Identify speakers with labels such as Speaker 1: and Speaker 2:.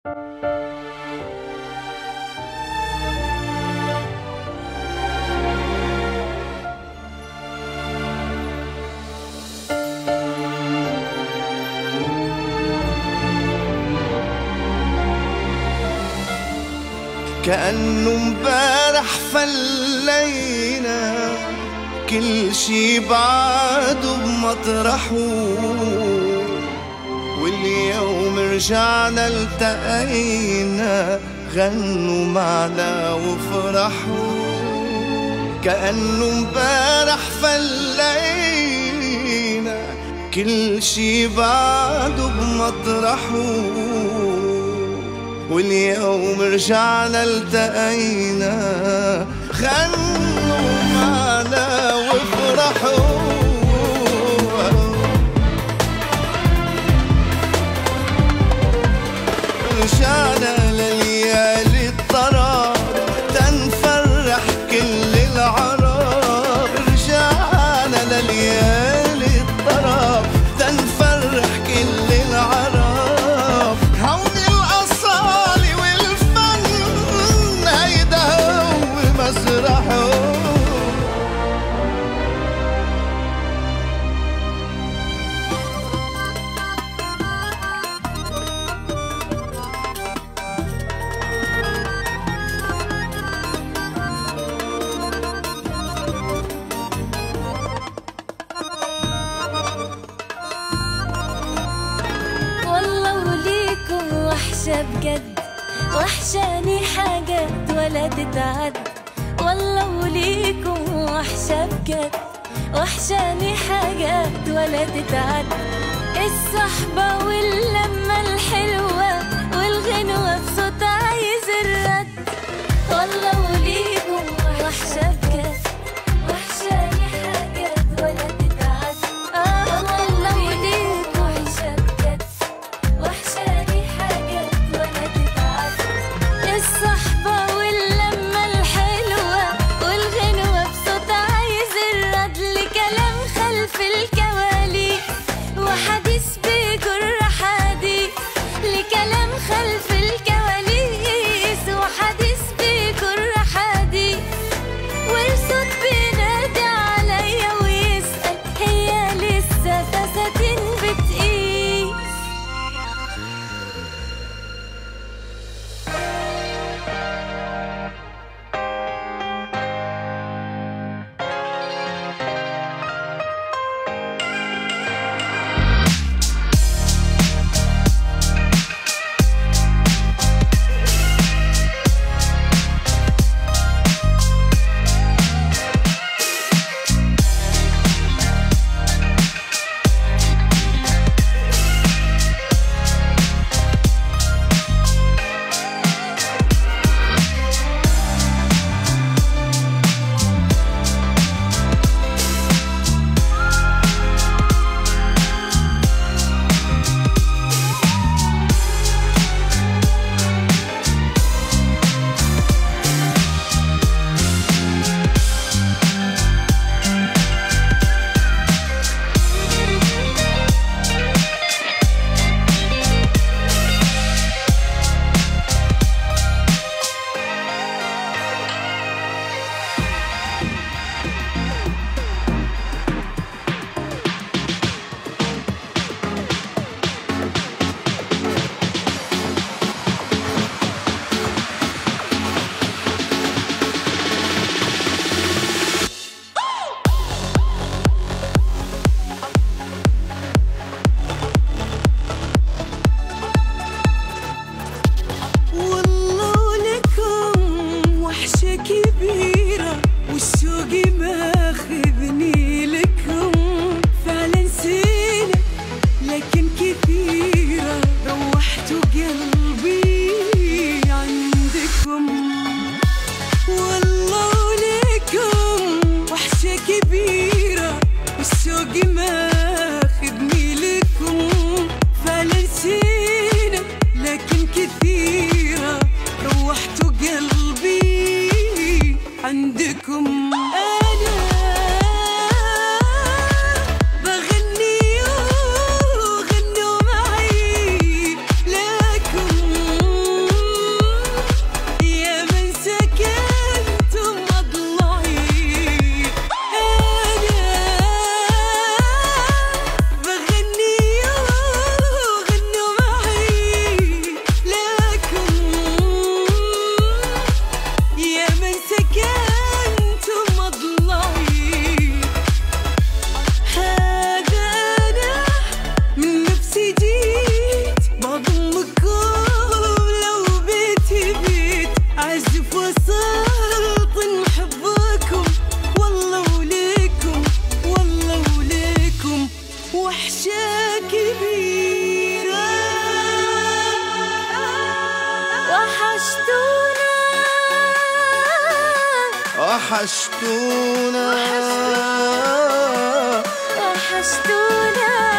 Speaker 1: كأنه مبارح فلينا كل شي بعده بمطرحه واليوم رجعنا التقينا غنوا معنا وفرحوا كأنه مبارح فلينا كل شي بعده بمطرحه واليوم رجعنا التقينا غنوا معنا وافرحوا رجعنا لليالي الطراب تنفرح كل العرب رجعنا لليالي الطرب تنفرح كل العرب هون الأصالة والفن هيدا هو مسرحه
Speaker 2: والله وليكم وحشة بجد وحشاني حاجات ولا تتعد والله وليكم وحشة بجد وحشاني حاجات ولا تتعد الصحبة واللمة الحلوة والغنوة بصوت عايز الرد والله وليكم وحشة بجد وحشاني حاجات ولا تتعد آه والله وليكم وحشة بجد وحشاني حاجات ولا تتعد الصحبة واللمة الحلوة والغنوة بصوت عايز الرد لكلام خلف الكواليس وحديث بيجر حديث لكلام خلف الكواليس وحديث بيجر حديث والصوت بينادي عليا ويسأل هي لسه فساتين بتقيس
Speaker 1: وحشتونا
Speaker 2: وحشتونا